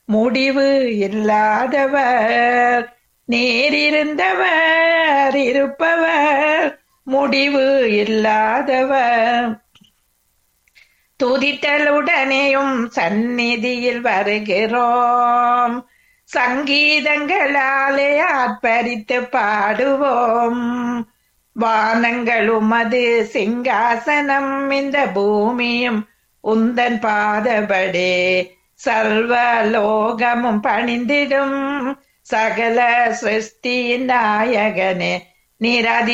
முடிவு இல்லாதவர் நேரிருந்தவர் இருப்பவர் முடிவு இல்லாதவர் துதித்தலுடனேயும் சந்நிதியில் வருகிறோம் சங்கீதங்களாலே ஆர்ப்பரித்து பாடுவோம் வானங்களும் அது சிங்காசனம் இந்த பூமியும் உந்தன் பாதபடே சர்வ லோகமும் பணிந்திடும் சகல சிருஷ்டியின் நாயகனே நிரதி